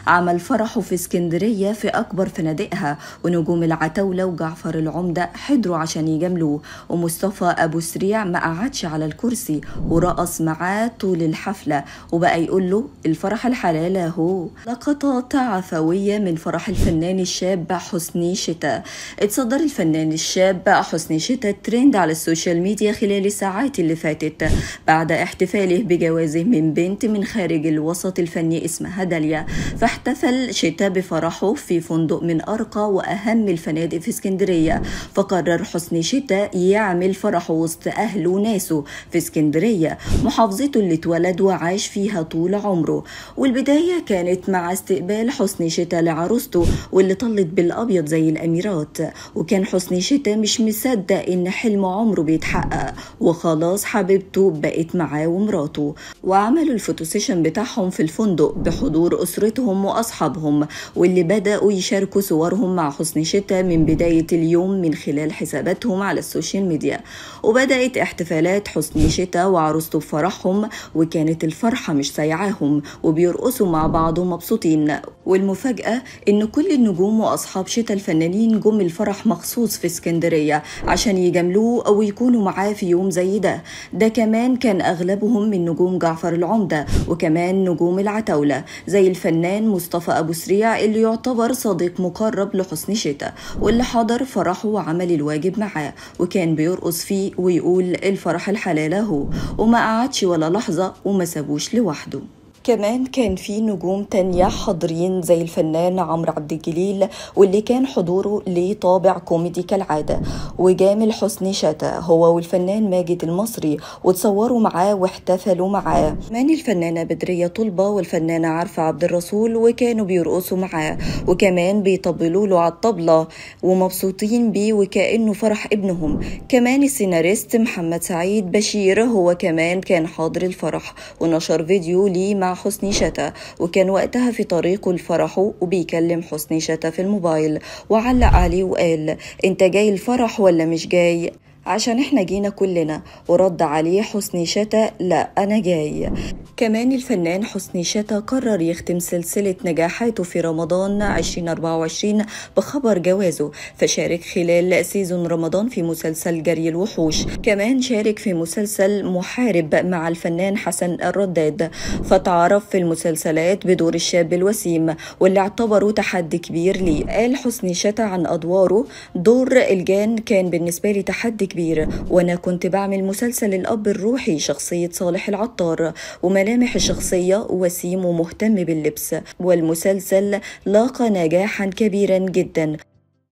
عمل فرحه في اسكندرية في أكبر فنادقها ونجوم العتاولة وجعفر العمدة حضروا عشان يجاملوه ومصطفى أبو سريع ما قعدش على الكرسي ورقص معاه طول الحفلة وبقى يقول له الفرح الحلال اهو لقطات عفوية من فرح الفنان الشاب حسني شتا اتصدر الفنان الشاب حسني شتا ترند على السوشيال ميديا خلال الساعات اللي فاتت بعد احتفاله بجوازه من بنت من خارج الوسط الفني اسمها داليا فاحتفل شتا بفرحه في فندق من أرقى وأهم الفنادق في اسكندرية فقرر حسني شتا يعمل فرحه وسط أهله وناسه في اسكندرية محافظته اللي اتولد وعاش فيها طول عمره والبداية كانت مع استقبال حسني شتا لعروسته واللي طلت بالأبيض زي الأميرات وكان حسني شتا مش مصدق إن حلم عمره بيتحقق وخلاص حبيبته بقت معاه ومراته وعملوا الفوتو سيشن بتاعهم في الفندق بحضور أسرتهم وأصحابهم واللي بدأوا يشاركوا صورهم مع حسني شتا من بداية اليوم من خلال حساباتهم على السوشيال ميديا وبدأت احتفالات حسني شتا وعروسته بفرحهم وكانت الفرحة مش سايعاهم وبيرقصوا مع بعض ومبسوطين والمفاجأة إن كل النجوم وأصحاب شتا الفنانين جم الفرح مخصوص في اسكندرية عشان يجاملوه أو يكونوا معاه في يوم زي ده ده كمان كان أغلبهم من نجوم جعفر العمدة وكمان نجوم العتاولة زي الفنان مصطفى أبو سريع اللي يعتبر صديق مقرب لحسن شتا واللي حضر فرحه وعمل الواجب معاه وكان بيرقص فيه ويقول الفرح الحلال اهو وما قعدش ولا لحظة وما سابوش لوحده كمان كان في نجوم تانية حاضرين زي الفنان عمرو عبد الجليل واللي كان حضوره ليه طابع كوميدي كالعادة وجامل حسني شتا هو والفنان ماجد المصري وتصوروا معاه واحتفلوا معاه كمان الفنانة بدرية طلبة والفنانة عارفة عبد الرسول وكانوا بيرقصوا معاه وكمان بيطبلوا له على الطبلة ومبسوطين بيه وكأنه فرح ابنهم كمان السيناريست محمد سعيد بشير هو كمان كان حاضر الفرح ونشر فيديو ليه مع حسني شتا وكان وقتها في طريقه لفرحه وبيكلم حسني شتا في الموبايل وعلق عليه وقال انت جاي الفرح ولا مش جاي عشان احنا جينا كلنا ورد عليه حسني شتا لا انا جاي كمان الفنان حسني شتا قرر يختم سلسلة نجاحاته في رمضان 2024 بخبر جوازه فشارك خلال سيزون رمضان في مسلسل جري الوحوش كمان شارك في مسلسل محارب مع الفنان حسن الرداد فتعرف في المسلسلات بدور الشاب الوسيم واللي اعتبره تحدي كبير ليه قال حسني شتا عن أدواره دور الجان كان بالنسبة لي تحدي كبير وأنا كنت بعمل مسلسل الأب الروحي شخصية صالح العطار وملامح الشخصية وسيم ومهتم باللبس والمسلسل لاقى نجاحا كبيرا جدا